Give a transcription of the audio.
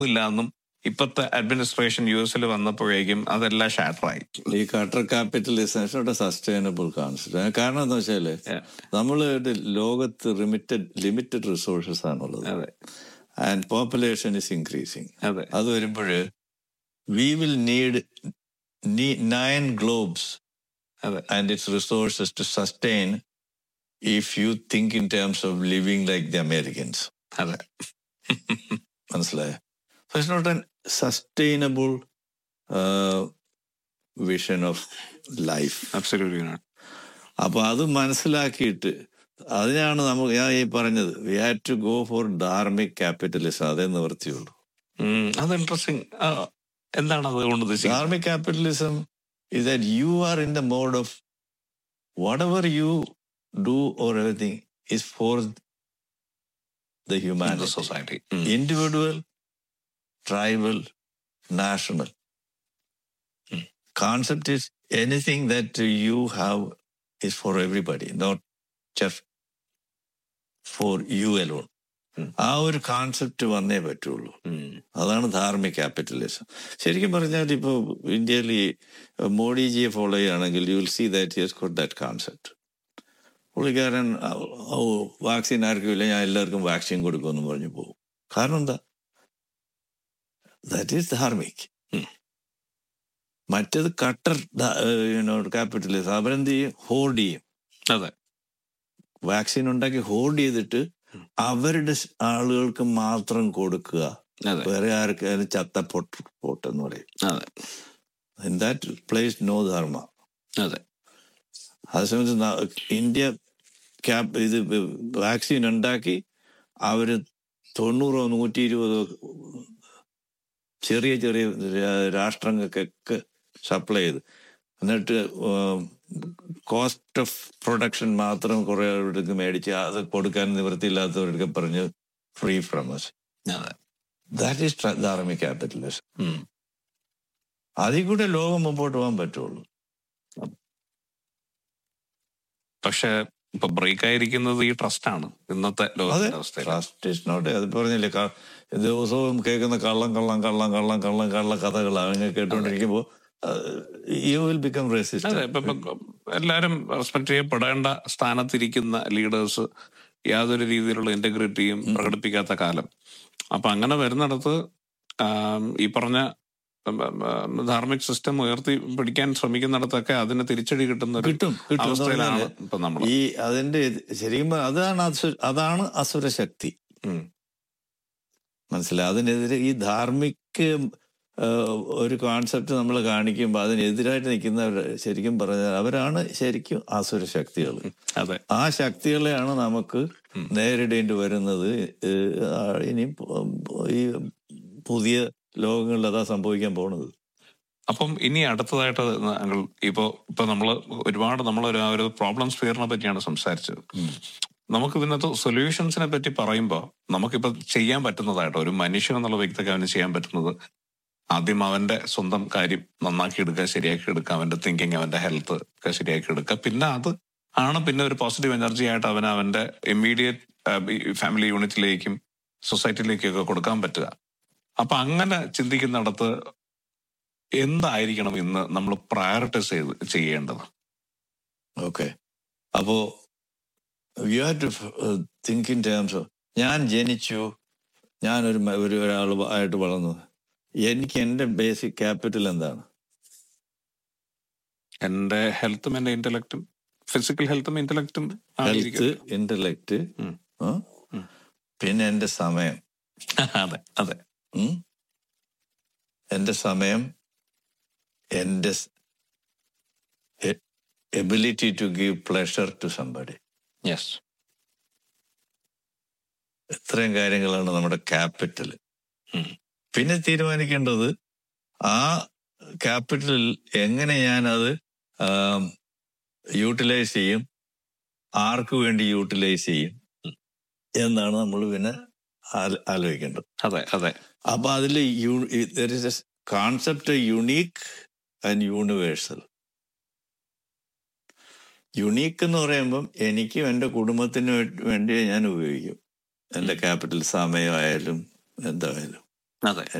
ഇല്ല എന്നും ഇപ്പത്തെ അഡ്മിനിസ്ട്രേഷൻ യു എസിൽ വന്നപ്പോഴേക്കും അതെല്ലാം ഷാറ്ററായി ഈ കട്ടർ ക്യാപിറ്റലിസം സസ്റ്റൈനബിൾ കോൺസെപ്റ്റ് കാരണം എന്താ വെച്ചാല് Yeah. നമ്മൾ ലോകത്ത് ലിമിറ്റഡ് ലിമിറ്റഡ് റിസോഴ്സസ് ആണുള്ളത് അതെ ആൻഡ് പോപ്പുലേഷൻ ഇസ് ഇൻക്രീസിങ് അതെ അത് വരുമ്പോൾ we will need nine globes അതെ and its resources to sustain if you think in terms of living like the Americans അതെ മനസ്സിലായോ it's not an sustainable vision of life absolutely അപ്പൊ അത് മനസ്സിലാക്കിയിട്ട് അതിനാണ് നമുക്ക് ഞാൻ ഈ പറഞ്ഞത് we had to go for dharmic capitalism അതേ നിവൃത്തിയുള്ളൂ അത് ഇൻട്രസ്റ്റിംഗ് എന്താണ് അതുകൊണ്ട് ഉദ്ദേശിക്കുന്നത് dharmic capitalism is that you are in the mode of whatever you do or everything is for the humanity. Society Individual, tribal, national. Concept is anything that you have is for everybody, not just for you alone. ആ ഒരു concept വന്നേ പറ്റുള്ളൂ അതാണ് ധാർമ്മിക capitalism ശരിക്കും പറഞ്ഞാൽ ഇപ്പോൾ ഇന്ത്യയിൽ ഈ മോഡിജിയെ ഫോളോ ചെയ്യുകയാണെങ്കിൽ you will see that he's got that concept പുള്ളിക്കാരൻ ഓ വാക്സിൻ ആർക്കും ഇല്ല ഞാൻ എല്ലാവർക്കും വാക്സിൻ കൊടുക്കുമെന്ന് പറഞ്ഞു പോകും കാരണം എന്താ ദാറ്റ് ഈസ് ധാർമ്മിക് മറ്റേത് കട്ടർ ക്യാപിറ്റലിസം അവരെന്ത് ചെയ്യും ഹോൾഡ് ചെയ്യും അതെ വാക്സിൻ ഉണ്ടാക്കി ഹോൾഡ് ചെയ്തിട്ട് അവരുടെ സ് ആളുകൾക്ക് മാത്രം കൊടുക്കുക അതെ വേറെ ആർക്കാരും ചത്ത പൊട്ട് പൊട്ടെന്ന് പറയും അതെ in that place no dharma അതെ അതേസമയത്ത് ന- ഇന്ത്യ ക്യാപ് ഇത് വാക്സിൻ ഉണ്ടാക്കി അവര് തൊണ്ണൂറോ നൂറ്റി ഇരുപതോ ചെറിയ ചെറിയ രാ- രാഷ്ട്രങ്ങൾക്കൊക്കെ സപ്ലൈ ചെയ്ത് എന്നിട്ട് കോസ്റ്റ് ഓഫ് പ്രൊഡക്ഷൻ മാത്രം കുറെ അവർക്ക് മേടിച്ച് അത് കൊടുക്കാൻ നിവൃത്തിയില്ലാത്തവർക്ക് പറഞ്ഞ് ഫ്രീ ഫ്രം us അതെ ദാറ്റ് ഈസ് ധാർമ്മിക ക്യാപിറ്റലിസം ഉം. അതിൽ കൂടെ ലോകം മുമ്പോട്ട് പോകാൻ പറ്റുള്ളൂ പക്ഷെ ഇപ്പൊ ബ്രേക്ക് ആയിരിക്കുന്നത് ഈ ട്രസ്റ്റ് ആണ് ഇന്നത്തെ അതെ ലോകത്തിന്റെ അവസ്ഥയിൽ ട്രസ്റ്റ് ഇസ് നോട്ട് അത് പറഞ്ഞില്ലേ ക- ദിവസവും കേൾക്കുന്ന കള്ളം കള്ളം കള്ളം കള്ളം കള്ളം കള്ള കഥകളാണ് അങ്ങനെ കേട്ടോണ്ടിരിക്കുമ്പോ യു വിൽ ബിക്കം അതെ റെസിസ്റ്റന്റ് ഇപ്പൊ ഇപ്പൊ എല്ലാരും റെസ്പെക്ട് ചെയ്യപ്പെടേണ്ട സ്ഥാനത്തിരിക്കുന്ന ലീഡേഴ്സ് യാതൊരു രീതിയിലുള്ള ഇന്റഗ്രിറ്റിയും പ്രകടിപ്പിക്കാത്ത കാലം അപ്പൊ അങ്ങനെ വരുന്നിടത്ത് ആം, ഈ പറഞ്ഞ ധാർമ്മിക് സിസ്റ്റം ഉയർത്തി പിടിക്കാൻ ശ്രമിക്കുന്നിടത്തൊക്കെ അതിന് തിരിച്ചടി കിട്ടുന്ന ഒരു കിട്ടും കിട്ടും എന്ന് അവസ്ഥയിലാണ് പറഞ്ഞാല് ഇപ്പൊ നമ്മൾ ഈ അതിന്റെ ഇത് ശരിക്കും പറഞ്ഞാ അതാണ് അസു- അതാണ് അസുരശക്തി മനസ്സിലായി അതിനെതിരെ ഈ ധാർമ്മിക ആ, ഒരു കോൺസെപ്റ്റ് നമ്മൾ കാണിക്കുമ്പോൾ അതിനെതിരായിട്ട് നിൽക്കുന്നവർ ശരിക്കും പറഞ്ഞാൽ അവരാണ് ശരിക്കും അസുര ശക്തികൾ അതെ ആ ശക്തികളെയാണ് നമുക്ക് നേരിടേണ്ടി വരുന്നത് ഏഹ്, ആ, ഇനി പ- ഈ പുതിയ ലോകങ്ങളിൽ അതാ സംഭവിക്കാൻ പോണത് അപ്പം ഇനി അടുത്തതായിട്ട് ഞങ്ങൾ ഇപ്പോ ഇപ്പൊ നമ്മള് ഒരുപാട് നമ്മൾ ഒരു പ്രോബ്ലം സ്ഫിയറിനെ പറ്റിയാണ് സംസാരിച്ചത് നമുക്ക് ഇതിനകത്ത് സൊല്യൂഷൻസിനെ പറ്റി പറയുമ്പോൾ നമുക്കിപ്പോ ചെയ്യാൻ പറ്റുന്നതായിട്ട് ഒരു മനുഷ്യൻ എന്നുള്ള വ്യക്തിക്ക് അവന് ചെയ്യാൻ പറ്റുന്നത് ആദ്യം അവന്റെ സ്വന്തം കാര്യം നന്നാക്കി എടുക്കുക ശരിയാക്കി എടുക്കുക അവന്റെ തിങ്കിങ് അവന്റെ ഹെൽത്ത് ഒക്കെ ശരിയാക്കി എടുക്കുക പിന്നെ അത് ആണ് പിന്നെ ഒരു പോസിറ്റീവ് എനർജി ആയിട്ട് അവൻ അവന്റെ ഇമ്മീഡിയറ്റ് ഫാമിലി യൂണിറ്റിലേക്കും സൊസൈറ്റിയിലേക്കും ഒക്കെ കൊടുക്കാൻ പറ്റുക അപ്പൊ അങ്ങനെ ചിന്തിക്കുന്നിടത്ത് എന്തായിരിക്കണം ഇന്ന് നമ്മൾ പ്രയോറിറ്റൈസ് ചെയ്ത് ചെയ്യേണ്ടത് ഓക്കെ അപ്പോ you have to think in terms of ഞാൻ ജനിച്ചു ഞാനൊരു മ- ഒരു ഒരാൾ ആയിട്ട് വളർന്നു എനിക്ക് എന്റെ ബേസിക് ക്യാപിറ്റൽ എന്താണ് എന്റെ ഹെൽത്തും എന്റെ ഇന്റലക്റ്റും ഫിസിക്കൽ ഹെൽത്തും ഇന്റലക്റ്റും ഹെൽത്ത് ഇന്റലക്ട് ഉം. ഉം. പിന്നെ എന്റെ സമയം അതെ അതെ ഉം? എന്റെ സമയം എന്റെ ability to give pleasure to somebody yes ഇത്രയും കാര്യങ്ങളാണ് നമ്മുടെ ക്യാപിറ്റൽ ഉം. പിന്നെ തീരുമാനിക്കേണ്ടത് ആ ക്യാപിറ്റൽ എങ്ങനെ ഞാനത് യൂട്ടിലൈസ് ചെയ്യും ആർക്ക് വേണ്ടി യൂട്ടിലൈസ് ചെയ്യും എന്നാണ് നമ്മൾ പിന്നെ ആല- ആലോചിക്കേണ്ടത് അതെ അതെ അപ്പൊ അതിൽ concept unique and universal unique എന്ന് പറയുമ്പം എനിക്കും എൻ്റെ കുടുംബത്തിന് വേ- വേണ്ടി ഞാൻ ഉപയോഗിക്കും എൻ്റെ ക്യാപിറ്റൽ സമയമായാലും എന്തായാലും അതെ